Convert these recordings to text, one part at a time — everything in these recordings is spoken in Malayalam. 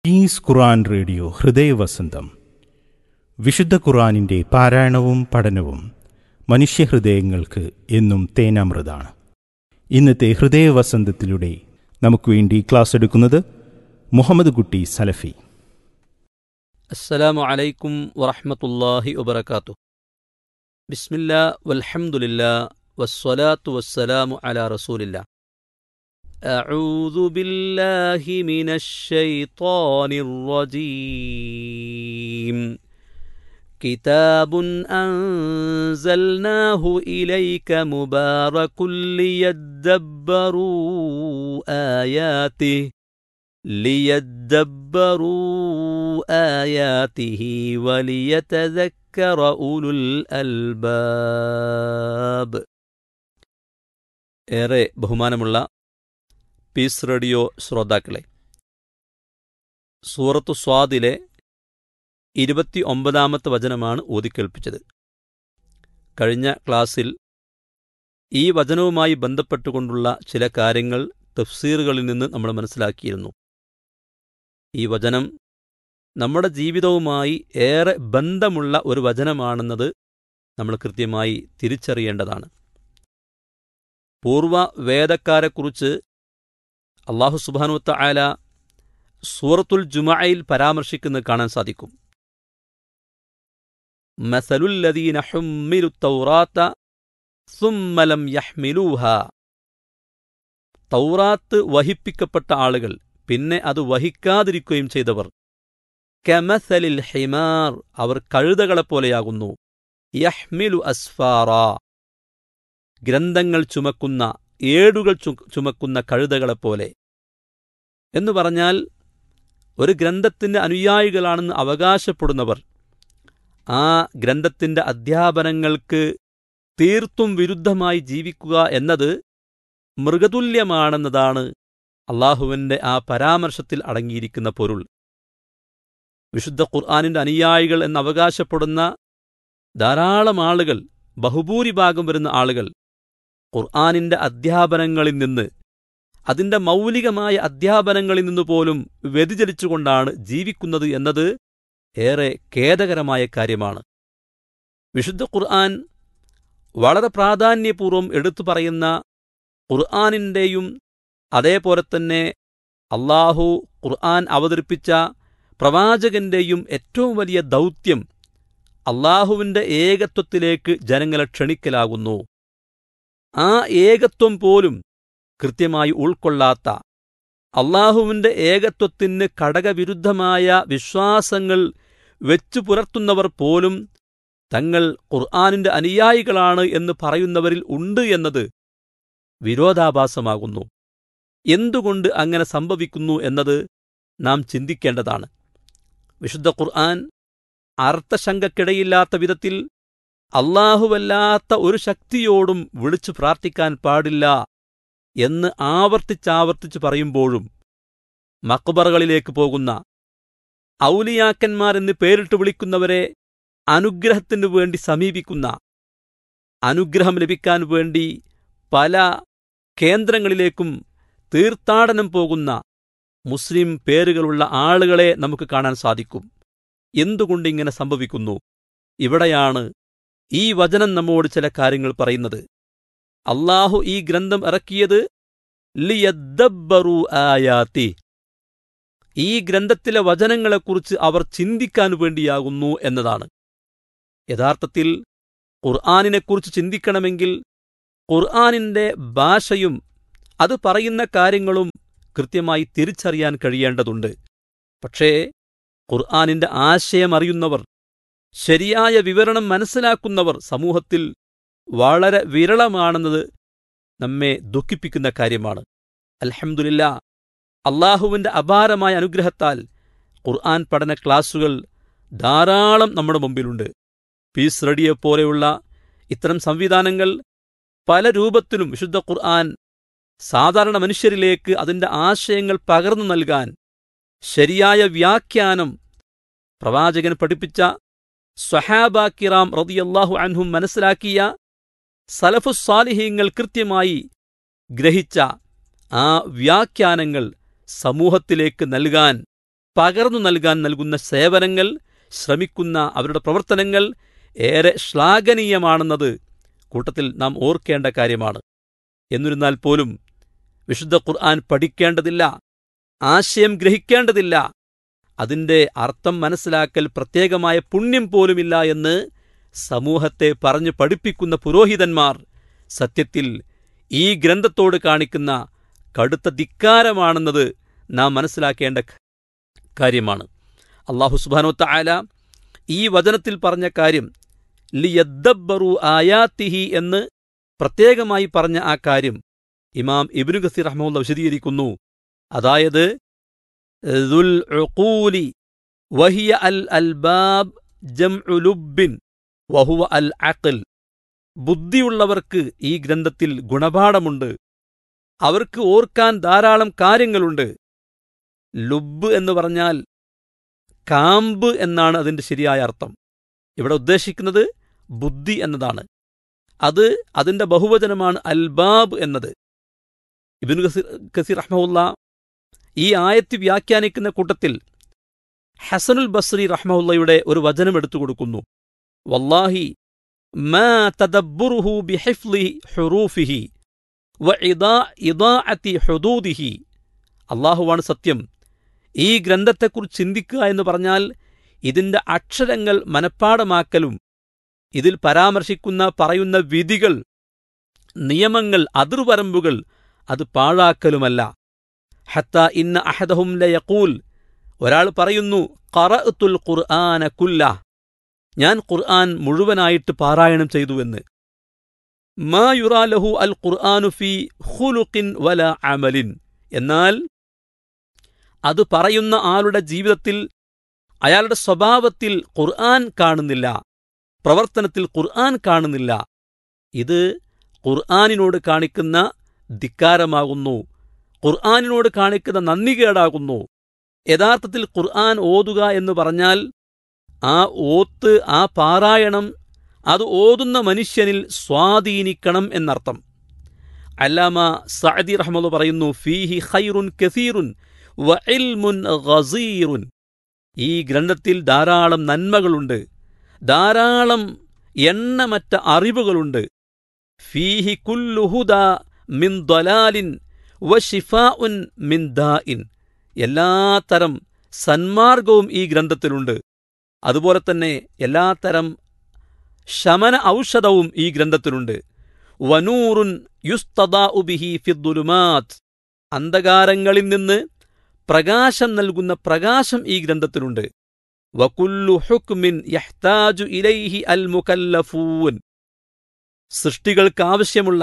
പീസ് ഖുറാൻ റേഡിയോ ഹൃദയവസന്തം വിശുദ്ധ ഖുറാനിൻ്റെ പാരായണവും പഠനവും മനുഷ്യഹൃദയങ്ങൾക്ക് എന്നും തേനാമൃതാണ് ഇന്നത്തെ ഹൃദയവസന്തത്തിലൂടെ നമുക്ക് വേണ്ടി ക്ലാസ് എടുക്കുന്നത് മുഹമ്മദ് കുട്ടി സലഫി السلام عليكم ورحمة الله وبركاته بسم الله والحمد لله والصلاة والسلام على رسول الله أعوذ بالله من الشيطان الرجيم كتاب أنزلناه إليك مبارك ليدبروا آياته ليدبروا آياته وليتذكر أولو الألباب ഏറെ ബഹുമാനമുള്ള പീസ് റേഡിയോ ശ്രോതാക്കളെ സൂറത്തു സ്വാദിലെ ഇരുപത്തി ഒമ്പതാമത്തെ വചനമാണ് ഓതിക്കേൾപ്പിച്ചത് കഴിഞ്ഞ ക്ലാസ്സിൽ ഈ വചനവുമായി ബന്ധപ്പെട്ടുകൊണ്ടുള്ള ചില കാര്യങ്ങൾ തഫ്സീറുകളിൽ നിന്ന് നമ്മൾ മനസ്സിലാക്കിയിരുന്നു ഈ വചനം നമ്മുടെ ജീവിതവുമായി ഏറെ ബന്ധമുള്ള ഒരു വചനമാണെന്നത് നമ്മൾ കൃത്യമായി തിരിച്ചറിയേണ്ടതാണ് പൂർവ വേദക്കാരെക്കുറിച്ച് അള്ളാഹു സുബാനുവത്ത ആല സൂറത്തുൽ ജുമയിൽ പരാമർശിക്കുന്നത് കാണാൻ സാധിക്കും മസലുല്ലദീന ഹുമ്മിലു തൗറാത്ത സുമ്മലം യഹ്മിലൂഹ തൗറാത്ത് വഹിപ്പിക്കപ്പെട്ട ആളുകൾ പിന്നെ അത് വഹിക്കാതിരിക്കുകയും ചെയ്തവർ കമസലിൽ ഹിമാർ അവർ കഴുതകളെപ്പോലെയാകുന്നു യഹ്മിലു അസ്ഫാറ ഗ്രന്ഥങ്ങൾ ചുമക്കുന്ന ഏടുകൾ ചുമക്കുന്ന കഴുതകളെപ്പോലെ എന്നു പറഞ്ഞാൽ ഒരു ഗ്രന്ഥത്തിന്റെ അനുയായികളാണെന്ന് അവകാശപ്പെടുന്നവർ ആ ഗ്രന്ഥത്തിന്റെ അധ്യാപനങ്ങൾക്ക് തീർത്തും വിരുദ്ധമായി ജീവിക്കുക എന്നത് മൃഗതുല്യമാണെന്നതാണ് അള്ളാഹുവിന്റെ ആ പരാമർശത്തിൽ അടങ്ങിയിരിക്കുന്ന പൊരുൾ വിശുദ്ധ ഖുർആാനിന്റെ അനുയായികൾ എന്ന് അവകാശപ്പെടുന്ന ധാരാളം ആളുകൾ ബഹുഭൂരിഭാഗം വരുന്ന ആളുകൾ ഖുർആാനിന്റെ അധ്യാപനങ്ങളിൽ നിന്ന് അതിന്റെ മൗലികമായ അധ്യാപനങ്ങളിൽ നിന്ന് പോലും വ്യതിചലിച്ചുകൊണ്ടാണ് ജീവിക്കുന്നത് എന്നത് ഏറെ ഖേദകരമായ കാര്യമാണ് വിശുദ്ധ ഖുർആൻ വളരെ പ്രാധാന്യപൂർവ്വം എടുത്തു പറയുന്ന ഖുർആാനിൻ്റെയും അതേപോലെ തന്നെ അള്ളാഹു ഖുർആൻ അവതരിപ്പിച്ച പ്രവാചകന്റെയും ഏറ്റവും വലിയ ദൗത്യം അള്ളാഹുവിന്റെ ഏകത്വത്തിലേക്ക് ജനങ്ങളെ ക്ഷണിക്കലാകുന്നു ആ ഏകത്വം പോലും കൃത്യമായി ഉൾക്കൊള്ളാത്ത അള്ളാഹുവിന്റെ ഏകത്വത്തിന് ഘടകവിരുദ്ധമായ വിശ്വാസങ്ങൾ വെച്ചു പുലർത്തുന്നവർ പോലും തങ്ങൾ ഖുർആാനിന്റെ അനുയായികളാണ് എന്ന് പറയുന്നവരിൽ ഉണ്ട് എന്നത് വിരോധാഭാസമാകുന്നു എന്തുകൊണ്ട് അങ്ങനെ സംഭവിക്കുന്നു എന്നത് നാം ചിന്തിക്കേണ്ടതാണ് വിശുദ്ധ ഖുർആൻ അർത്ഥശങ്കക്കിടയില്ലാത്ത വിധത്തിൽ അള്ളാഹുവല്ലാത്ത ഒരു ശക്തിയോടും വിളിച്ചു പ്രാർത്ഥിക്കാൻ പാടില്ല എന്ന് ആവർത്തിച്ചാവർത്തിച്ചു പറയുമ്പോഴും മക്ബറുകളിലേക്ക് പോകുന്ന ഔലിയാക്കന്മാരെന്ന് പേരിട്ട് വിളിക്കുന്നവരെ അനുഗ്രഹത്തിനു വേണ്ടി സമീപിക്കുന്ന അനുഗ്രഹം ലഭിക്കാൻ വേണ്ടി പല കേന്ദ്രങ്ങളിലേക്കും തീർത്ഥാടനം പോകുന്ന മുസ്ലിം പേരുകളുള്ള ആളുകളെ നമുക്ക് കാണാൻ സാധിക്കും എന്തുകൊണ്ടിങ്ങനെ സംഭവിക്കുന്നു ഇവിടെയാണ് ഈ വചനം നമ്മോട് ചില കാര്യങ്ങൾ പറയുന്നത് അള്ളാഹു ഈ ഗ്രന്ഥം ഇറക്കിയത് ലിയദ്ദബ്ബറു ആയാത്തി ഈ ഗ്രന്ഥത്തിലെ വചനങ്ങളെക്കുറിച്ച് അവർ ചിന്തിക്കാൻ വേണ്ടിയാകുന്നു എന്നതാണ് യഥാർത്ഥത്തിൽ ഖുർആാനിനെക്കുറിച്ച് ചിന്തിക്കണമെങ്കിൽ ഖുർആാനിന്റെ ഭാഷയും അത് പറയുന്ന കാര്യങ്ങളും കൃത്യമായി തിരിച്ചറിയാൻ കഴിയേണ്ടതുണ്ട് പക്ഷേ ഖുർആാനിന്റെ ആശയം അറിയുന്നവർ ശരിയായ വിവരണം മനസ്സിലാക്കുന്നവർ സമൂഹത്തിൽ വളരെ വിരളമാണെന്നത് നമ്മെ ദുഃഖിപ്പിക്കുന്ന കാര്യമാണ് അൽഹംദുലില്ല അള്ളാഹുവിന്റെ അപാരമായ അനുഗ്രഹത്താൽ ഖുർആൻ പഠന ക്ലാസുകൾ ധാരാളം നമ്മുടെ മുമ്പിലുണ്ട് പീസ് റേഡിയോ പോലെയുള്ള ഇത്തരം സംവിധാനങ്ങൾ പല രൂപത്തിലും വിശുദ്ധ ഖുർആൻ സാധാരണ മനുഷ്യരിലേക്ക് അതിന്റെ ആശയങ്ങൾ പകർന്നു നൽകാൻ ശരിയായ വ്യാഖ്യാനം പ്രവാചകൻ പഠിപ്പിച്ച സ്വഹാബ കിറാം റതിയല്ലാഹു അൻഹും മനസ്സിലാക്കിയ സലഫുസ്സാലിഹീങ്ങൾ കൃത്യമായി ഗ്രഹിച്ച ആ വ്യാഖ്യാനങ്ങൾ സമൂഹത്തിലേക്ക് നൽകാൻ പകർന്നു നൽകാൻ നൽകുന്ന സേവനങ്ങൾ ശ്രമിക്കുന്ന അവരുടെ പ്രവർത്തനങ്ങൾ ഏറെ ശ്ലാഘനീയമാണെന്നത് കൂട്ടത്തിൽ നാം ഓർക്കേണ്ട കാര്യമാണ് എന്നിരുന്നാൽ പോലും വിശുദ്ധ ഖുർആൻ പഠിക്കേണ്ടതില്ല ആശയം ഗ്രഹിക്കേണ്ടതില്ല അതിന്റെ അർത്ഥം മനസ്സിലാക്കൽ പ്രത്യേകമായ പുണ്യം പോലുമില്ല എന്ന് സമൂഹത്തെ പറഞ്ഞു പഠിപ്പിക്കുന്ന പുരോഹിതന്മാർ സത്യത്തിൽ ഈ ഗ്രന്ഥത്തോട് കാണിക്കുന്ന കടുത്ത ധിക്കാരമാണെന്നത് നാം മനസ്സിലാക്കേണ്ട കാര്യമാണ് അള്ളാഹു സുബാനോത്ത ആല ഈ വചനത്തിൽ പറഞ്ഞ കാര്യം ലിയദ്ദബ്ബറു ആയാത്തിഹി എന്ന് പ്രത്യേകമായി പറഞ്ഞ ആ കാര്യം ഇമാം ഇബ്നു ഗസീർ റഹ്മുല്ല വിശദീകരിക്കുന്നു അതായത് ദുൽ ഉഖൂലി വഹിയ അൽ അൽബാബ് ജംഉ ലുബ്ബിൻ വഹുവ അൽ അഖൽ ബുദ്ധിയുള്ളവർക്ക് ഈ ഗ്രന്ഥത്തിൽ ഗുണപാഠമുണ്ട് അവർക്ക് ഓർക്കാൻ ധാരാളം കാര്യങ്ങളുണ്ട് ലുബ് എന്ന് പറഞ്ഞാൽ കാമ്പ് എന്നാണ് അതിന്റെ ശരിയായ അർത്ഥം ഇവിടെ ഉദ്ദേശിക്കുന്നത് ബുദ്ധി എന്നതാണ് അത് അതിന്റെ ബഹുവചനമാണ് അൽബാബ് എന്നത് ഇബിൻ കസീർ കസീർ റഹ്മുല്ല ഈ ആയത്ത് വ്യാഖ്യാനിക്കുന്ന കൂട്ടത്തിൽ ഹസനുൽ ബസ്രി റഹ്മുള്ളയുടെ ഒരു വചനം എടുത്തു കൊടുക്കുന്നു വല്ലാഹി മാ തദബ്ബുറുഹു ബിഹിഫ്ലി ഹുറൂഫിഹി വഇദാഅത്തി ഹുദൂദിഹി അള്ളാഹുവാണ് സത്യം ഈ ഗ്രന്ഥത്തെക്കുറിച്ച് ചിന്തിക്കുക എന്ന് പറഞ്ഞാൽ ഇതിന്റെ അക്ഷരങ്ങൾ മനഃപ്പാടമാക്കലും ഇതിൽ പരാമർശിക്കുന്ന പറയുന്ന വിധികൾ നിയമങ്ങൾ അതിർവരമ്പുകൾ അത് പാഴാക്കലുമല്ല ഹത്ത ഇന്ന അഹദഹും ലയക്കൂൽ ഒരാൾ പറയുന്നു ഖറഅത്തുൽ ഖുർആന കുല്ല ഞാൻ ഖുർആൻ മുഴുവനായിട്ട് പാരായണം ചെയ്തുവെന്ന് മാ യുറാലഹു അൽ ഖുർആനു ഫി ഖുലുഖിൻ വല അമലിൻ എന്നാൽ അത് പറയുന്ന ആളുടെ ജീവിതത്തിൽ അയാളുടെ സ്വഭാവത്തിൽ ഖുർആൻ കാണുന്നില്ല പ്രവർത്തനത്തിൽ ഖുർആൻ കാണുന്നില്ല ഇത് ഖുർആനിനോട് കാണിക്കുന്ന ധിക്കാരമാകുന്നു ഖുർആനിനോട് കാണിക്കുന്ന നന്ദികേടാകുന്നു യഥാർത്ഥത്തിൽ ഖുർആൻ ഓതുക എന്ന് പറഞ്ഞാൽ ആ ഓത്ത് ആ പാരായണം അത് ഓതുന്ന മനുഷ്യനിൽ സ്വാധീനിക്കണം എന്നർത്ഥം അല്ലാമ സഅദി റഹ്മുള്ള പറയുന്നു ഫീഹി ഖൈറുൻ കസീറുൻ വഇൽമുൻ ഗസീറുൻ ഈ ഗ്രന്ഥത്തിൽ ധാരാളം നന്മകളുണ്ട് ധാരാളം എണ്ണമറ്റ അറിവുകളുണ്ട് ഫീഹി കുല്ലുഹുദ മിൻ ദലാലിൻ വഷിഫാഉൻ മിൻ ദാഇൻ എല്ലാത്തരം സന്മാർഗവും ഈ ഗ്രന്ഥത്തിലുണ്ട് അതുപോലെ തന്നെ എല്ലാത്തരം ശമന ഔഷധവും ഈ ഗ്രന്ഥത്തിലുണ്ട് വനൂറുൻ യുസ്തദാഉ ബിഹി ഫിദ്ദുലുമാത് അന്ധകാരങ്ങളിൽ നിന്ന് പ്രകാശം നൽകുന്ന പ്രകാശം ഈ ഗ്രന്ഥത്തിലുണ്ട് വകുല്ലു ഹുക്മിൻ യഹ്താജു ഇലൈഹി അൽ മുകല്ലഫൂൻ സൃഷ്ടികൾക്ക് ആവശ്യമുള്ള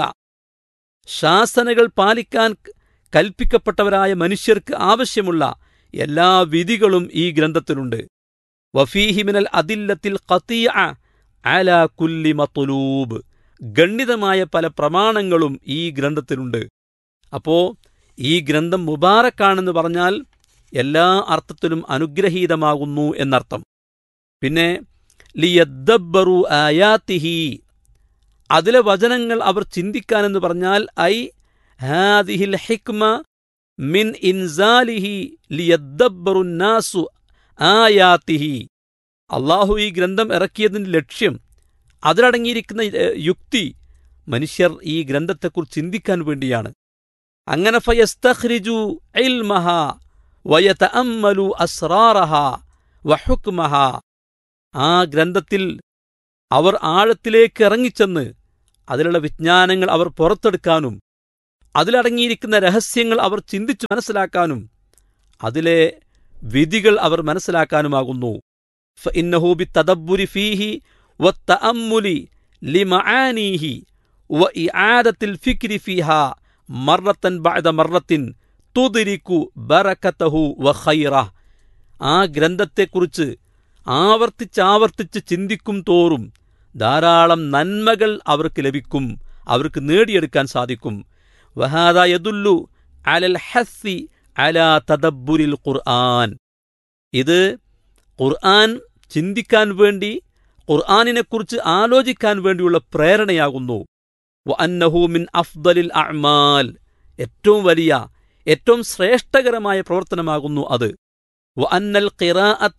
ശാസനകൾ പാലിക്കാൻ കൽപ്പിക്കപ്പെട്ടവരായ മനുഷ്യർക്ക് ആവശ്യമുള്ള എല്ലാ വിധികളും ഈ ഗ്രന്ഥത്തിലുണ്ട് വഫീഹിമിനൽ അതില്ലത്തിൽ ഖതീഅ അല കുല്ലി മത്തുലൂബ് ഗണ്ഡിതമായ പല പ്രമാണങ്ങളും ഈ ഗ്രന്ഥത്തിലുണ്ട് അപ്പോ ഈ ഗ്രന്ഥം മുബാറക്കാണെന്ന് പറഞ്ഞാൽ എല്ലാ അർത്ഥത്തിലും അനുഗ്രഹീതമാകുന്നു എന്നർത്ഥം പിന്നെ ലിയദ്ദബ്ബറു ആയാത്തിഹി അതിലെ വചനങ്ങൾ അവർ ചിന്തിക്കാനെന്ന് പറഞ്ഞാൽ ഐ ഹാദിഹിൽ ഹിക്മ മിൻ ഇൻസാലിഹി ലിയദ്ദബ്ബറു നാസു ആയാത്തിഹി അള്ളാഹു ഈ ഗ്രന്ഥം ഇറക്കിയതിന്റെ ലക്ഷ്യം അതിലടങ്ങിയിരിക്കുന്ന യുക്തി മനുഷ്യർ ഈ ഗ്രന്ഥത്തെക്കുറിച്ച് ചിന്തിക്കാൻ വേണ്ടിയാണ് അങ്ങനെ ഫയസ്തഖ്രിജു ഇൽമഹ വയതഅമ്മലു അസ്റാറഹ വഹുക്മഹ ആ ഗ്രന്ഥത്തിൽ അവർ ആഴത്തിലേക്ക് ഇറങ്ങിച്ചെന്ന് അതിലുള്ള വിജ്ഞാനങ്ങൾ അവർ പുറത്തെടുക്കാനും അതിലടങ്ങിയിരിക്കുന്ന രഹസ്യങ്ങൾ അവർ ചിന്തിച്ചു മനസ്സിലാക്കാനും അതിലെ വിധികൾ അവർ മനസ്സിലാക്കാനുമാകുന്നു ഫഇന്നഹു ബിത്തദബ്ബുരി ഫീഹി വത്തഅമ്മുലി ലിമആനീഹി വഇആദത്തിൽ ഫിക്രി ഫീഹാ മർറത്തൻ ബഅദ മർറത്തിൻ തുദിരിക്കു ബറക്കത്തഹു വഖൈറ ആ ഗ്രന്ഥത്തെക്കുറിച്ച് ആവർത്തിച്ചാവർത്തിച്ച് ചിന്തിക്കും തോറും ധാരാളം നന്മകൾ അവർക്ക് ലഭിക്കും അവർക്ക് നേടിയെടുക്കാൻ സാധിക്കും വഹാദ യദുല്ലു അലൽ ഹസ്സി അലാ തദബ്ബുരിൽ ഖുർആൻ ഇത് ഖുർആൻ ചിന്തിക്കാൻ വേണ്ടി ഖുർആനിനെക്കുറിച്ച് ആലോചിക്കാൻ വേണ്ടിയുള്ള പ്രേരണയാകുന്നു വഅന്നഹു മിൻ അഫ്ദലിൽ അഅ്മാൽ ഏറ്റവും വലിയ ഏറ്റവും ശ്രേഷ്ഠകരമായ പ്രവർത്തനമാകുന്നു അത് وأن القراءة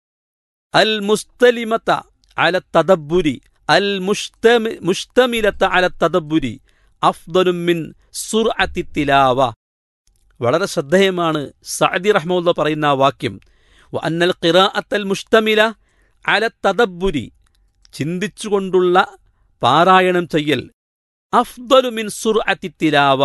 المستلمة على التدبر المشتملة على التدبر أفضل من سرعة التلاوة വളരെ ശ്രദ്ധേയമാണ് സഅദി റഹ്മുല്ല പറയുന്ന ആ വാക്യം അന്നൽ ഖിറാഅത്തൽ മുഷ്തമില അല തദബ്ബുരി ചിന്തിച്ചുകൊണ്ടുള്ള പാരായണം ചെയ്യൽ അഫ്ദലു മിൻ സുർഅത്തി തിലാവ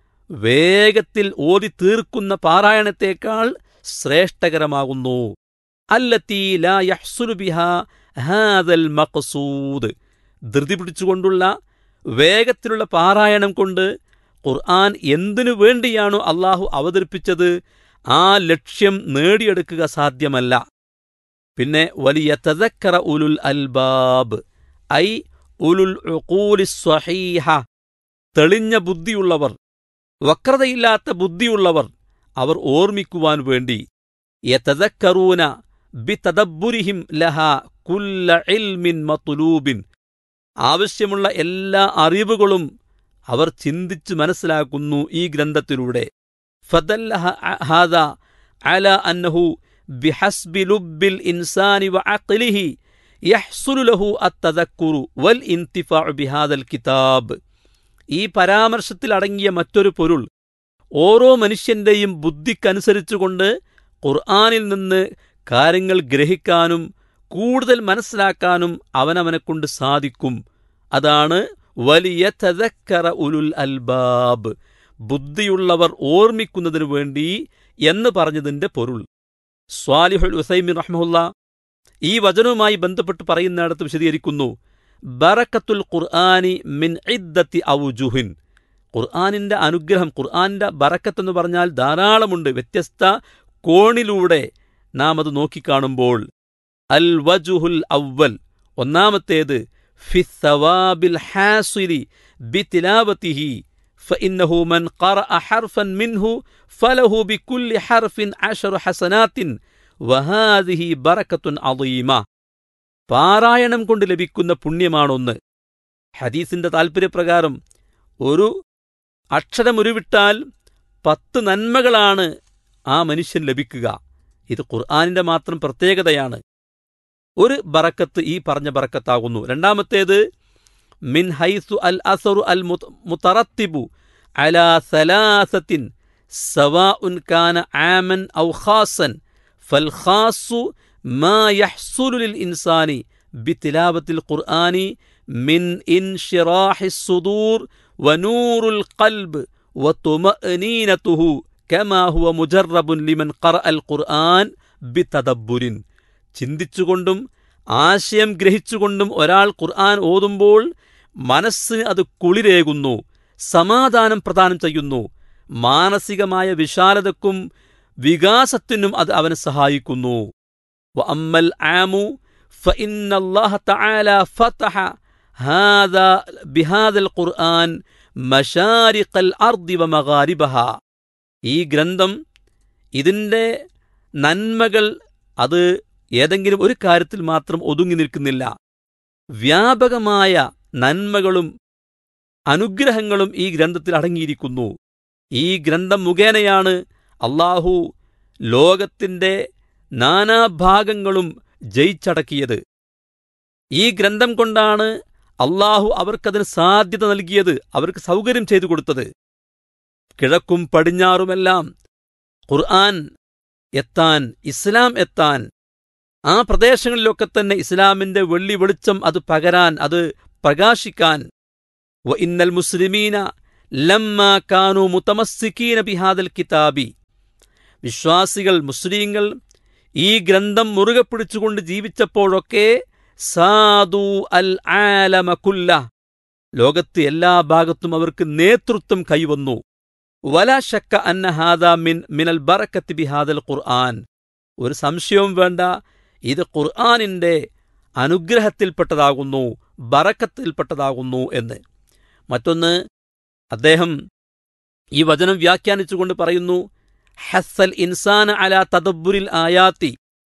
വേഗത്തിൽ ഓതി തീർക്കുന്ന പാരായണത്തേക്കാൾ ശ്രേഷ്ഠകരമാകുന്നു അല്ലത്തി ലാ യഹ്സുലു ബിഹാ ഹാദൽ മഖ്സൂദ് ധൃതി പിടിച്ചുകൊണ്ടുള്ള വേഗത്തിലുള്ള പാരായണം കൊണ്ട് ഖുർആൻ എന്തിനു വേണ്ടിയാണോ അള്ളാഹു അവതരിപ്പിച്ചത് ആ ലക്ഷ്യം നേടിയെടുക്കുക സാധ്യമല്ല പിന്നെ വലിയ തദക്കറ ഉലുൽ അൽബാബ് ഐ ഉലുൽ ഉഖൂലി സ്വഹീഹ തെളിഞ്ഞ ബുദ്ധിയുള്ളവർ വക്രതയില്ലാത്ത ബുദ്ധിയുള്ളവർ അവർ ഓർമ്മിക്കുവാൻ വേണ്ടി യതദക്കറൂന ബിതദബ്ബുരിഹിം ലഹ കുല്ല ഇൽമിൻ മത്ലൂബിൻ ആവശ്യമുള്ള എല്ലാ അറിവുകളും അവർ ചിന്തിച്ച് മനസ്സിലാക്കുന്നു ഈ ഗ്രന്ഥത്തിലൂടെ ഫദല്ല ഹാദ അല അന്നഹു ബിഹസ്ബി ലുബ്ബിൽ ഇൻസാനി വഅഖ്ലിഹി യഹ്സുലു ലഹു അത്തദക്കുറു വൽ ഇന്തിഫാഉ ബിഹാദൽ കിതാബ് ഈ പരാമർശത്തിൽ അടങ്ങിയ മറ്റൊരു പൊരുൾ ഓരോ മനുഷ്യന്റെയും ബുദ്ധിക്കനുസരിച്ചുകൊണ്ട് ഖുർആാനിൽ നിന്ന് കാര്യങ്ങൾ ഗ്രഹിക്കാനും കൂടുതൽ മനസ്സിലാക്കാനും അവനവനെക്കൊണ്ട് സാധിക്കും അതാണ് വലിയ തദക്കറ ഉലുൽ അൽബാബ് ബുദ്ധിയുള്ളവർ ഓർമ്മിക്കുന്നതിനു വേണ്ടി എന്ന് പറഞ്ഞതിന്റെ പൊരുൾ സ്വാലിഹുൽ ഉസൈമിൻ റഹ്മുല്ല ഈ വചനവുമായി ബന്ധപ്പെട്ട് പറയുന്നിടത്ത് വിശദീകരിക്കുന്നു ബറക്കത്തുൽ ഖുർആാനി മിൻ ഇദ്ദത്തി ഔജുഹിൻ ഖുർആാനിന്റെ അനുഗ്രഹം ഖുർആാനിന്റെ ബറക്കത്ത് എന്ന് പറഞ്ഞാൽ ധാരാളമുണ്ട് വ്യത്യസ്ത കോണിലൂടെ നാം അത് നോക്കിക്കാണുമ്പോൾ അൽ വജുഹുൽ അവൽ ഒന്നാമത്തേത് ഫിസ്സവാബിൽ ഹാസിരി ബിതിലാവത്തിഹി فإنه من قرأ حرفا منه فله بكل حرف عشر حسنات وهذه بركة عظيمة പാരായണം കൊണ്ട് ലഭിക്കുന്ന പുണ്യമാണൊന്ന് ഹദീസിന്റെ താൽപ്പര്യപ്രകാരം ഒരു അക്ഷരമുരുവിട്ടാൽ പത്ത് നന്മകളാണ് ആ മനുഷ്യൻ ലഭിക്കുക ഇത് ഖുർആാനിന്റെ മാത്രം പ്രത്യേകതയാണ് ഒരു ബറക്കത്ത് ഈ പറഞ്ഞ ബറക്കത്താകുന്നു രണ്ടാമത്തേത് മിൻ ഹൈസു അൽ അസറു അൽ മുത്തറത്തിബു അല സലാസത്തിൻ സവാഉൻ കാന ആമൻ ഔ ഖാസൻ ഫൽ ഖാസു മാ യഹ്സുലു ലിൽ ഇൻസാനി ബിതിലാവത്തിൽ ഖുർആനി മിൻ ഇൻഷിറാഹി സുദൂർ വനൂറുൽ ഖൽബ് വതുമഅനീനതുഹു കമാ ഹുവ മുജറബുൻ ലിമൻ ഖറഅൽ ഖുർആൻ ബിതദബ്ബുരിൻ ചിന്തിച്ചുകൊണ്ടും ആശയം ഗ്രഹിച്ചുകൊണ്ടും ഒരാൾ ഖുർആൻ ഓതുമ്പോൾ മനസ്സിന് അത് കുളിരേകുന്നു സമാധാനം പ്രദാനം ചെയ്യുന്നു മാനസികമായ വിശാലതക്കും വികാസത്തിനും അത് അവനെ സഹായിക്കുന്നു അമ്മൽ ആമു فإن الله تعالى فتح هذا بهذا القرآن مشارق الأرض ومغاربها ഈ ഗ്രന്ഥം ഇതിൻ്റെ നന്മകൾ അത് ഏതെങ്കിലും ഒരു കാര്യത്തിൽ മാത്രം ഒതുങ്ങി നിൽക്കുന്നില്ല വ്യാപകമായ നന്മകളും അനുഗ്രഹങ്ങളും ഈ ഗ്രന്ഥത്തിൽ അടങ്ങിയിരിക്കുന്നു ഈ ഗ്രന്ഥം മുഖേനയാണ് അള്ളാഹു ലോകത്തിൻ്റെ നാനാഭാഗങ്ങളും ജയിച്ചടക്കിയത് ഈ ഗ്രന്ഥം കൊണ്ടാണ് അള്ളാഹു അവർക്കതിന് സാധ്യത നൽകിയത് അവർക്ക് സൗകര്യം ചെയ്തു കൊടുത്തത് കിഴക്കും പടിഞ്ഞാറുമെല്ലാം ഖുർആൻ എത്താൻ ഇസ്ലാം എത്താൻ ആ പ്രദേശങ്ങളിലൊക്കെ തന്നെ ഇസ്ലാമിന്റെ വെള്ളി വെളിച്ചം അത് പകരാൻ അത് പ്രകാശിക്കാൻ വ ഇന്നൽ മുസ്ലിമീന ലമ്മ കാനു മുത്തമസ്സിക്കീന ബിഹാദൽ കിതാബി വിശ്വാസികൾ മുസ്ലിങ്ങൾ ഈ ഗ്രന്ഥം മുറുകെ പിടിച്ചുകൊണ്ട് ജീവിച്ചപ്പോഴൊക്കെ സാധു അൽ ആലമകുല്ല ലോകത്ത് എല്ലാ ഭാഗത്തും അവർക്ക് നേതൃത്വം കൈവന്നു വല ശക്ക അന്ന ഹാദ മിൻ മിനൽ ബറക്കത്ത് ബിഹാദൽ ഖുർആൻ ഒരു സംശയവും വേണ്ട ഇത് ഖുർആാനിന്റെ അനുഗ്രഹത്തിൽപ്പെട്ടതാകുന്നു ബറക്കത്തിൽപ്പെട്ടതാകുന്നു എന്ന് മറ്റൊന്ന് അദ്ദേഹം ഈ വചനം വ്യാഖ്യാനിച്ചുകൊണ്ട് പറയുന്നു ഹസ്സൽ ഇൻസാന അല തദബുരിൽ ആയാത്തി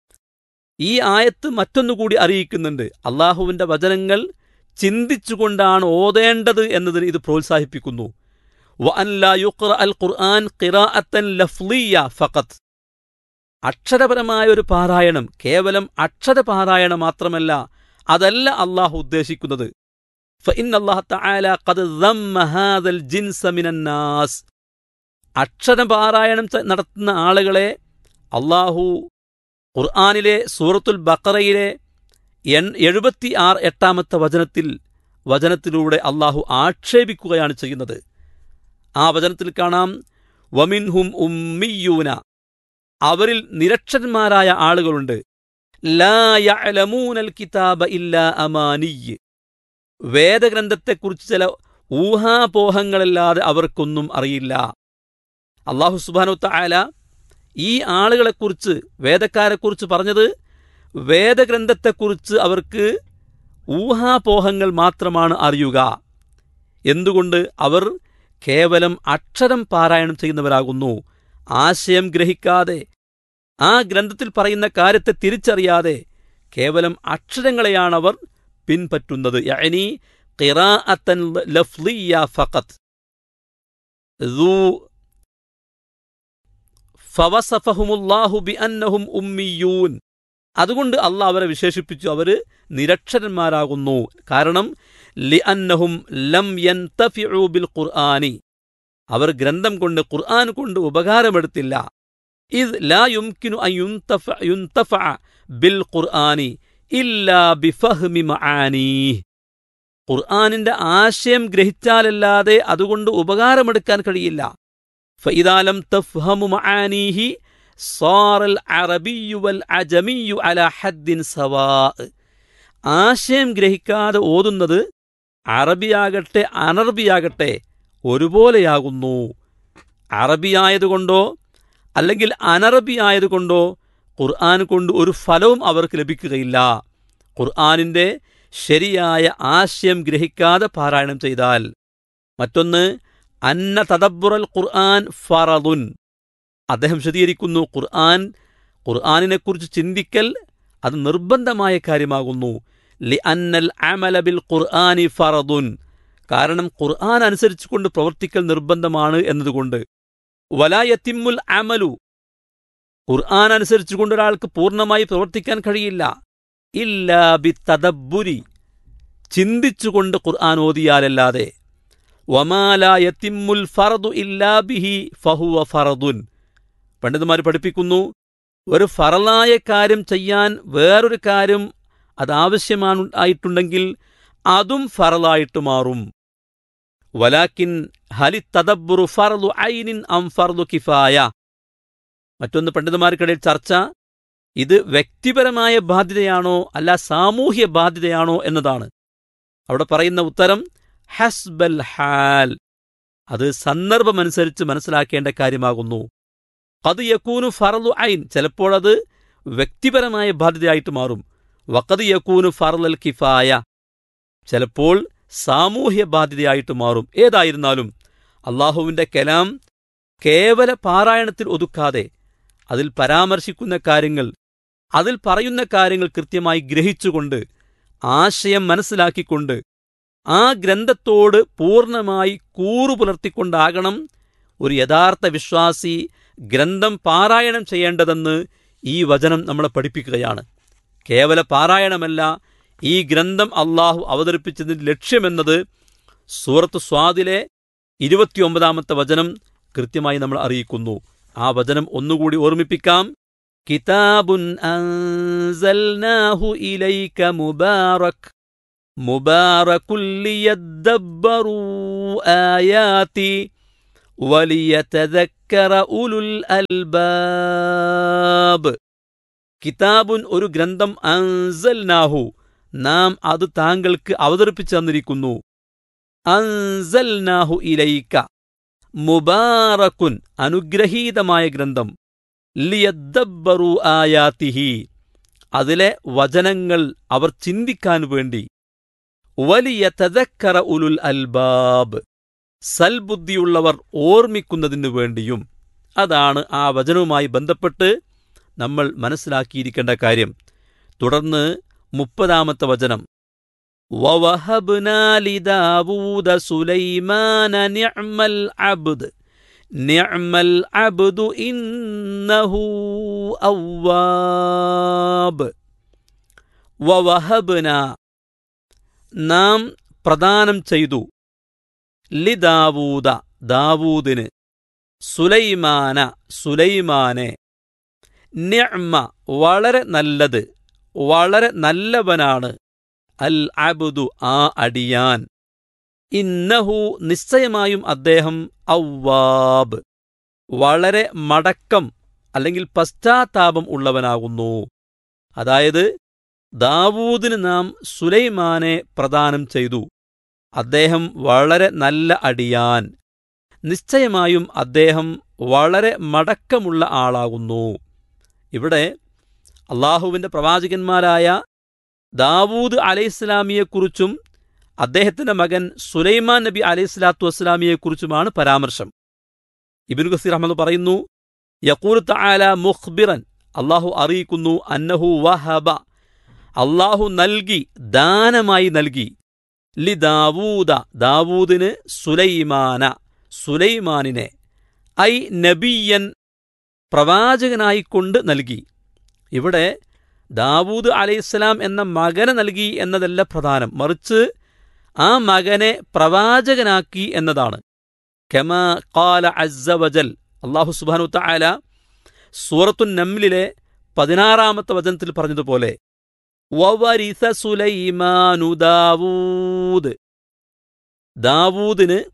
ഈ ആയത്ത് മറ്റൊന്നുകൂടി അറിയിക്കുന്നുണ്ട് അള്ളാഹുവിന്റെ വചനങ്ങൾ ചിന്തിച്ചുകൊണ്ടാണ് ഓതേണ്ടത് എന്നതിന് ഇത് പ്രോത്സാഹിപ്പിക്കുന്നു വഅൻ ലാ യുഖ്റ അൽ ഖുർആൻ ഖിറാഅത്തൻ ലഫ്ലിയ ഫഖത്ത് അക്ഷരപരമായ ഒരു പാരായണം കേവലം അക്ഷരപാരായണം മാത്രമല്ല അതല്ല അള്ളാഹു ഉദ്ദേശിക്കുന്നത് فإن الله تعالى قد ذم هذا الجنس من الناس അക്ഷരപാരായണം ച- നടത്തുന്ന ആളുകളെ അള്ളാഹു ഖുർആാനിലെ സൂറത്തുൽ ബക്കറയിലെ എൺ എഴുപത്തി ആറ് എട്ടാമത്തെ വചനത്തിൽ വചനത്തിലൂടെ അള്ളാഹു ആക്ഷേപിക്കുകയാണ് ചെയ്യുന്നത് ആ വചനത്തിൽ കാണാം വമിൻഹും ഉമ്മിയൂന അവരിൽ നിരക്ഷരന്മാരായ ആളുകളുണ്ട് ലാ യഅലമൂനൽ കിതാബ ഇല്ലാ അമാനിയ് വേദഗ്രന്ഥത്തെക്കുറിച്ച് ചില ഊഹാപോഹങ്ങളല്ലാതെ അവർക്കൊന്നും അറിയില്ല അള്ളാഹു സുബാനു തായാല ഈ ആളുകളെക്കുറിച്ച് വേദക്കാരെക്കുറിച്ച് പറഞ്ഞത് വേദഗ്രന്ഥത്തെക്കുറിച്ച് അവർക്ക് ഊഹാപോഹങ്ങൾ മാത്രമാണ് അറിയുക എന്തുകൊണ്ട് അവർ കേവലം അക്ഷരം പാരായണം ചെയ്യുന്നവരാകുന്നു ആശയം ഗ്രഹിക്കാതെ ആ ഗ്രന്ഥത്തിൽ പറയുന്ന കാര്യത്തെ തിരിച്ചറിയാതെ കേവലം അക്ഷരങ്ങളെയാണവർ പിൻപറ്റുന്നത് യഅനി ഖിറാഅത്തൻ ലഫ്ലിയ ഫഖത്ത് ذو ഫവസഫഹുമുല്ലാഹു ബിഅന്നഹും ഉമ്മിയൂൻ അതുകൊണ്ട് അള്ളാഹ് അവരെ വിശേഷിപ്പിച്ചു അവര് നിരക്ഷരന്മാരാകുന്നു കാരണം ലിഅന്നഹും ലം യൻതഫിഉ ബിൽ ഖുർആനി അവർ ഗ്രന്ഥം കൊണ്ട് ഖുർആൻ കൊണ്ട് ഉപകാരമെടുത്തില്ല ഇത് ലാ യുംകിനു അൻ യുൻതഫ യുൻതഫഅ ബിൽ ഖുർആനി ഇല്ലാ ബിഫഹ്മി മആനീഹ് ഖുർആനിന്റെ ആശയം ഗ്രഹിച്ചാലല്ലാതെ അതുകൊണ്ട് ഉപകാരമെടുക്കാൻ കഴിയില്ല فإذا لم تفهم معانيه صار العربي والعجمي على حد سواء ആശയം ഗ്രഹിക്കാതെ ഓതുന്നത് അറബിയാകട്ടെ അനർബിയാകട്ടെ ഒരുപോലെയാകുന്നു അറബിയായതുകൊണ്ടോ അല്ലെങ്കിൽ അനറബിയായതുകൊണ്ടോ ഖുർആൻ കൊണ്ട് ഒരു ഫലവും അവർക്ക് ലഭിക്കുകയില്ല ഖുർആനിന്റെ ശരിയായ ആശയം ഗ്രഹിക്കാതെ പാരായണം ചെയ്താൽ മറ്റൊന്ന് അന്ന തദബ്ബുറൽ ഖുർആൻ ഫറദുൻ അദ്ദേഹം വിശദീകരിക്കുന്നു ഖുർആൻ ഖുർആനിനെക്കുറിച്ച് ചിന്തിക്കൽ അത് നിർബന്ധമായ കാര്യമാകുന്നു ലി അന്നൽ അമല ബിൽ ഖുർആനി ഫറദുൻ കാരണം ഖുർആൻ അനുസരിച്ചുകൊണ്ട് പ്രവർത്തിക്കൽ നിർബന്ധമാണ് എന്നതുകൊണ്ട് വലായത്തിമ്മുൽ അമലു ഖുർആൻ അനുസരിച്ചുകൊണ്ട് ഒരാൾക്ക് പൂർണ്ണമായി പ്രവർത്തിക്കാൻ കഴിയില്ല ഇല്ലാ ബി തദബ്ബുരി ചിന്തിച്ചുകൊണ്ട് ഖുർആൻ ഓതിയാലല്ലാതെ വമാലായത്തിമ്മുൽ ഫറദു ഇല്ലാ ബിഹി ഫഹുവ ഫറദുൻ പണ്ഡിതന്മാർ പഠിപ്പിക്കുന്നു ഒരു ഫറലായ കാര്യം ചെയ്യാൻ വേറൊരു കാര്യം അത് ആവശ്യമാണ് ആയിട്ടുണ്ടെങ്കിൽ അതും ഫറലായിട്ട് മാറും വലാക്കിൻ ഹലി തദബ്ബുറു ഫറദു ഐനിൻ അം ഫറദു കിഫായ മറ്റൊന്ന് പണ്ഡിതന്മാർക്കിടയിൽ ചർച്ച ഇത് വ്യക്തിപരമായ ബാധ്യതയാണോ അല്ല സാമൂഹ്യ ബാധ്യതയാണോ എന്നതാണ് അവിടെ പറയുന്ന ഉത്തരം ഹസ്ബൽ ഹാൽ അത് സന്ദർഭമനുസരിച്ച് മനസ്സിലാക്കേണ്ട കാര്യമാകുന്നു കത് യക്കൂനു ഫറലു ഐൻ ചിലപ്പോൾ അത് വ്യക്തിപരമായ ബാധ്യതയായിട്ട് മാറും വക്കത് യക്കൂനു ഫറലൽ കിഫായ ചിലപ്പോൾ സാമൂഹ്യ ബാധ്യതയായിട്ട് മാറും ഏതായിരുന്നാലും അള്ളാഹുവിന്റെ കലാം കേവല പാരായണത്തിൽ ഒതുക്കാതെ അതിൽ പരാമർശിക്കുന്ന കാര്യങ്ങൾ അതിൽ പറയുന്ന കാര്യങ്ങൾ കൃത്യമായി ഗ്രഹിച്ചുകൊണ്ട് ആശയം മനസ്സിലാക്കിക്കൊണ്ട് ആ ഗ്രന്ഥത്തോട് പൂർണ്ണമായി കൂറു പുലർത്തിക്കൊണ്ടാകണം ഒരു യഥാർത്ഥ വിശ്വാസി ഗ്രന്ഥം പാരായണം ചെയ്യേണ്ടതെന്ന് ഈ വചനം നമ്മളെ പഠിപ്പിക്കുകയാണ് കേവല പാരായണമല്ല ഈ ഗ്രന്ഥം അള്ളാഹു അവതരിപ്പിച്ചതിന്റെ ലക്ഷ്യമെന്നത് സൂറത്ത് സ്വാദിലെ ഇരുപത്തിയൊമ്പതാമത്തെ വചനം കൃത്യമായി നമ്മൾ അറിയിക്കുന്നു ആ വചനം ഒന്നുകൂടി ഓർമ്മിപ്പിക്കാം കിതാബുൻ അൻസൽനാഹു ഇലൈക മുബാറക് മുബാറകുൽ ലിയദ്ദബ്ബറൂ ആയാതി വലിയതذكر ഉലുൽ അൽബാബ് കിതാബുൻ ഒരു ഗ്രന്ഥം അൻസൽനാഹു നാം അത് താങ്കൾക്ക് അവതരിപ്പിച്ചു തന്നിരിക്കുന്നു അൻസൽനാഹു ഇലൈക മുബാറക്കുൻ അനുഗ്രഹീതമായ ഗ്രന്ഥം ലിയദ്ദബ്ബറു ആയാത്തിഹി അതിലെ വചനങ്ങൾ അവർ ചിന്തിക്കാൻ വേണ്ടി വലിയ തദക്കറ ഉലുൽ അൽബാബ് സൽബുദ്ധിയുള്ളവർ ഓർമ്മിക്കുന്നതിനു വേണ്ടിയും അതാണ് ആ വചനവുമായി ബന്ധപ്പെട്ട് നമ്മൾ മനസ്സിലാക്കിയിരിക്കേണ്ട കാര്യം തുടർന്ന് മുപ്പതാമത്തെ വചനം وَوَهَبْنَا لِدَاوُودَ سُلَيْمَانَ نِعْمَ الْعَبْدِ നിഅമൽ അബ്ദു ഇന്നഹു അവ്വാബ് വവഹബ്ന നാം പ്രദാനം ചെയ്തു ലി ദാവൂദ ദാവൂദിന് സുലൈമാന സുലൈമാനെ നിഅമ വളരെ നല്ലത് വളരെ നല്ലവനാണ് അൽ അബുദു ആ അടിയാൻ ഇന്നഹു നിശ്ചയമായും അദ്ദേഹം ഔവാബ് വളരെ മടക്കം അല്ലെങ്കിൽ പശ്ചാത്താപം ഉള്ളവനാകുന്നു അതായത് ദാവൂദിന് നാം സുലൈമാനെ പ്രദാനം ചെയ്തു അദ്ദേഹം വളരെ നല്ല അടിയാൻ നിശ്ചയമായും അദ്ദേഹം വളരെ മടക്കമുള്ള ആളാകുന്നു ഇവിടെ അള്ളാഹുവിൻ്റെ പ്രവാചകന്മാരായ ദാവൂദ് അലൈഹിസ്ലാമിയെക്കുറിച്ചും അദ്ദേഹത്തിന്റെ മകൻ സുലൈമാൻ നബി അലൈഹിസ്ലാത്തു വസ്സലാമിയെക്കുറിച്ചുമാണ് പരാമർശം ഇബിൻ ഖസീർ അഹമ്മദ് പറയുന്നു യക്കൂർ തആല മുഖ്ബിറൻ അള്ളാഹു അറിയിക്കുന്നു അന്നഹു വഹബ അള്ളാഹു നൽകി ദാനമായി നൽകി ലി ദാവൂദ ദാവൂദിന് സുലൈമാന സുലൈമാനിനെ ഐ നബിയൻ പ്രവാചകനായിക്കൊണ്ട് നൽകി ഇവിടെ ദാവൂദ് അലൈഹിസ്സലാം എന്ന മകനെ നൽകി എന്നതല്ല പ്രധാനം മറിച്ച് ആ മകനെ പ്രവാചകനാക്കി എന്നതാണ് കെമ കാല അസ്സവജൽ അള്ളാഹു സുബാനു തആല സൂറത്തു നമ്ലിലെ പതിനാറാമത്തെ വചനത്തിൽ പറഞ്ഞതുപോലെ വവരിസ സുലൈമാനു ദാവൂദ് ദാവൂദിന്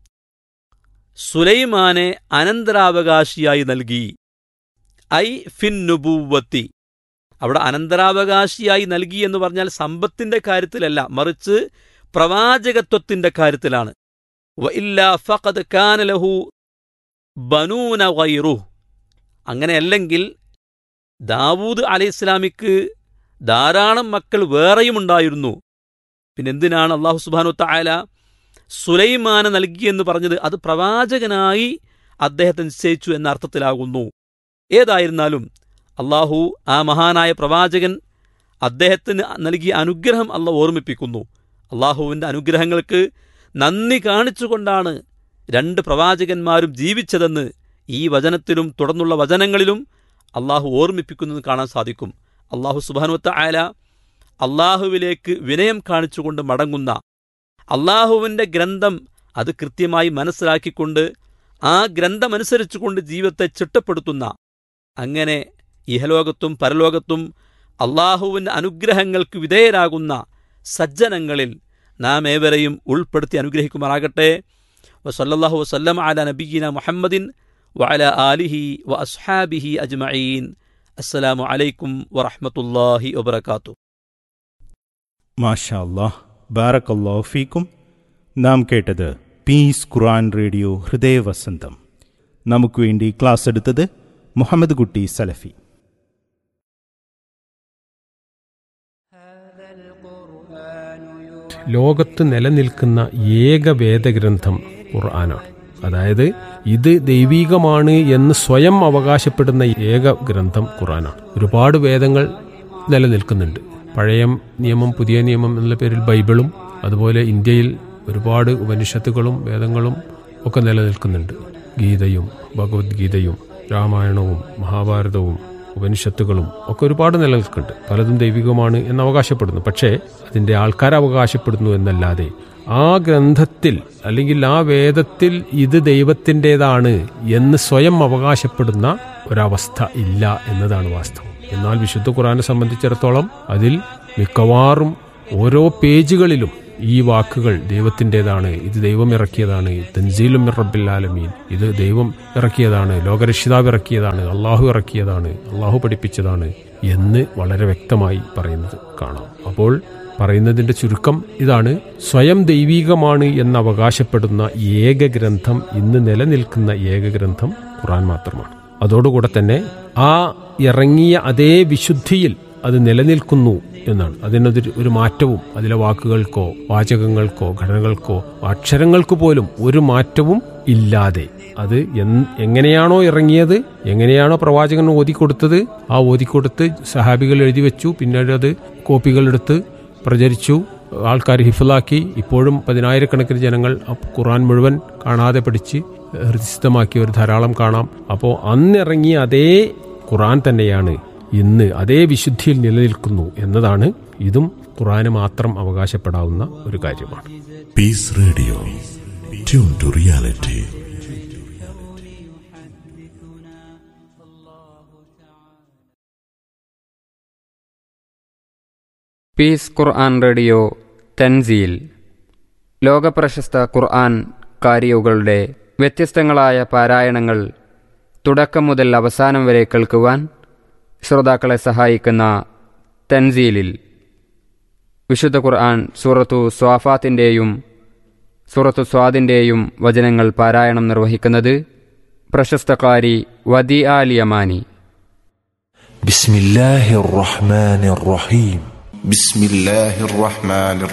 സുലൈമാനെ അനന്തരാവകാശിയായി നൽകി ഐ ഫിൻ നുബൂവത്തി അവിടെ അനന്തരാവകാശിയായി നൽകി എന്ന് പറഞ്ഞാൽ സമ്പത്തിന്റെ കാര്യത്തിലല്ല മറിച്ച് പ്രവാചകത്വത്തിന്റെ കാര്യത്തിലാണ് വഇല്ലാ ഫഖദ് കാന ലഹു ബനൂന ഗൈറു അങ്ങനെയല്ലെങ്കിൽ ദാവൂദ് അലൈഹിസ്ലാമിക്ക് ധാരാളം മക്കൾ വേറെയുമുണ്ടായിരുന്നു പിന്നെന്തിനാണ് അള്ളാഹു സുബാനു തായാല സുലൈമാന നൽകിയെന്ന് പറഞ്ഞത് അത് പ്രവാചകനായി അദ്ദേഹത്തെ നിശ്ചയിച്ചു എന്ന അർത്ഥത്തിലാകുന്നു ഏതായിരുന്നാലും അള്ളാഹു ആ മഹാനായ പ്രവാചകൻ അദ്ദേഹത്തിന് നൽകിയ അനുഗ്രഹം അല്ല ഓർമ്മിപ്പിക്കുന്നു അള്ളാഹുവിൻ്റെ അനുഗ്രഹങ്ങൾക്ക് നന്ദി കാണിച്ചുകൊണ്ടാണ് രണ്ട് പ്രവാചകന്മാരും ജീവിച്ചതെന്ന് ഈ വചനത്തിലും തുടർന്നുള്ള വചനങ്ങളിലും അള്ളാഹു ഓർമ്മിപ്പിക്കുന്നത് കാണാൻ സാധിക്കും അള്ളാഹു സുബാനുവത്ത ആയ അള്ളാഹുവിലേക്ക് വിനയം കാണിച്ചുകൊണ്ട് മടങ്ങുന്ന അള്ളാഹുവിൻ്റെ ഗ്രന്ഥം അത് കൃത്യമായി മനസ്സിലാക്കിക്കൊണ്ട് ആ ഗ്രന്ഥമനുസരിച്ചുകൊണ്ട് ജീവിതത്തെ ചിട്ടപ്പെടുത്തുന്ന അങ്ങനെ ഇഹലോകത്തും പരലോകത്തും അള്ളാഹുവിൻ്റെ അനുഗ്രഹങ്ങൾക്ക് വിധേയരാകുന്ന സജ്ജനങ്ങളിൽ നാം ഏവരെയും ഉൾപ്പെടുത്തി അനുഗ്രഹിക്കുമാറാകട്ടെ വസല്ലാഹു വസ്ലം അല നബീന മുഹമ്മദിൻ വഅല ആലിഹി വ അസ്ഹാബിഹി അജ്മഈൻ അസ്സലാമു അലൈക്കും വറഹ്മത്തുള്ളാഹി വബറകാത്തു മാഷാ അല്ലാഹ് ബാറക്കല്ലാഹു ഫീക്കും നാം കേട്ടത് പീസ് ഖുർആൻ റേഡിയോ ഹൃദയവസന്തം നമുക്ക് വേണ്ടി ക്ലാസ് എടുത്തത് മുഹമ്മദ് കുട്ടി സലഫി ലോകത്ത് നിലനിൽക്കുന്ന ഏക വേദഗ്രന്ഥം ഖുർആനാണ് അതായത് ഇത് ദൈവീകമാണ് എന്ന് സ്വയം അവകാശപ്പെടുന്ന ഏക ഗ്രന്ഥം ഖുർആനാണ് ഒരുപാട് വേദങ്ങൾ നിലനിൽക്കുന്നുണ്ട് പഴയ നിയമം പുതിയ നിയമം എന്നുള്ള പേരിൽ ബൈബിളും അതുപോലെ ഇന്ത്യയിൽ ഒരുപാട് ഉപനിഷത്തുകളും വേദങ്ങളും ഒക്കെ നിലനിൽക്കുന്നുണ്ട് ഗീതയും ഭഗവത്ഗീതയും രാമായണവും മഹാഭാരതവും ഉപനിഷത്തുകളും ഒക്കെ ഒരുപാട് നിലനിൽക്കുന്നുണ്ട് പലതും ദൈവികമാണ് എന്ന് അവകാശപ്പെടുന്നു പക്ഷേ അതിൻ്റെ ആൾക്കാർ അവകാശപ്പെടുന്നു എന്നല്ലാതെ ആ ഗ്രന്ഥത്തിൽ അല്ലെങ്കിൽ ആ വേദത്തിൽ ഇത് ദൈവത്തിൻ്റെതാണ് എന്ന് സ്വയം അവകാശപ്പെടുന്ന ഒരവസ്ഥ ഇല്ല എന്നതാണ് വാസ്തവം എന്നാൽ വിശുദ്ധ ഖുറാനെ സംബന്ധിച്ചിടത്തോളം അതിൽ മിക്കവാറും ഓരോ പേജുകളിലും ഈ വാക്കുകൾ ദൈവത്തിൻ്റെതാണ് ഇത് ദൈവം ഇറക്കിയതാണ് തൻസീലും റബ്ബിൽ ആലമീൻ ഇത് ദൈവം ഇറക്കിയതാണ് ലോകരക്ഷിതാവ് ഇറക്കിയതാണ് അള്ളാഹു ഇറക്കിയതാണ് അള്ളാഹു പഠിപ്പിച്ചതാണ് എന്ന് വളരെ വ്യക്തമായി പറയുന്നത് കാണാം അപ്പോൾ പറയുന്നതിന്റെ ചുരുക്കം ഇതാണ് സ്വയം ദൈവീകമാണ് എന്ന് അവകാശപ്പെടുന്ന ഏക ഗ്രന്ഥം ഇന്ന് നിലനിൽക്കുന്ന ഏക ഗ്രന്ഥം ഖുറാൻ മാത്രമാണ് അതോടുകൂടെ തന്നെ ആ ഇറങ്ങിയ അതേ വിശുദ്ധിയിൽ അത് നിലനിൽക്കുന്നു എന്നാണ് അതിനൊരു ഒരു മാറ്റവും അതിലെ വാക്കുകൾക്കോ വാചകങ്ങൾക്കോ ഘടനകൾക്കോ അക്ഷരങ്ങൾക്ക് പോലും ഒരു മാറ്റവും ഇല്ലാതെ അത് എങ്ങനെയാണോ ഇറങ്ങിയത് എങ്ങനെയാണോ പ്രവാചകൻ ഓതിക്കൊടുത്തത് ആ ഓതിക്കൊടുത്ത് സഹാബികൾ എഴുതി വെച്ചു പിന്നീട് അത് കോപ്പികളെടുത്ത് പ്രചരിച്ചു ആൾക്കാർ ഹിഫലാക്കി ഇപ്പോഴും പതിനായിരക്കണക്കിന് ജനങ്ങൾ ആ ഖുർആൻ മുഴുവൻ കാണാതെ പഠിച്ച് ഹൃദയസ്ഥമാക്കിയവർ ധാരാളം കാണാം അപ്പോൾ അന്നിറങ്ങിയ അതേ ഖുർആൻ തന്നെയാണ് ഇന്ന് അതേ വിശുദ്ധിയിൽ നിലനിൽക്കുന്നു എന്നതാണ് ഇതും ഖുർആന് മാത്രം അവകാശപ്പെടാവുന്ന ഒരു കാര്യമാണ് Peace Radio. Tune to reality. Peace Quran radio Tanzeel ലോകപ്രശസ്ത ഖുർആൻ കാരിയകളുടെ വ്യത്യസ്തങ്ങളായ പാരായണങ്ങൾ തുടക്കം മുതൽ അവസാനം വരെ കേൾക്കുവാൻ ശ്രോതാക്കളെ സഹായിക്കുന്ന തൻസീലിൽ വിശുദ്ധ ഖുർആൻ സൂറത്തു സ്വാഫാത്തിൻ്റെയും സൂറത്തു സ്വാദിൻ്റെയും വചനങ്ങൾ പാരായണം നിർവഹിക്കുന്നത് പ്രശസ്തകാരി വദി ആലിയമാനി بسم الله الرحمن الرحيم بسم الله الرحمن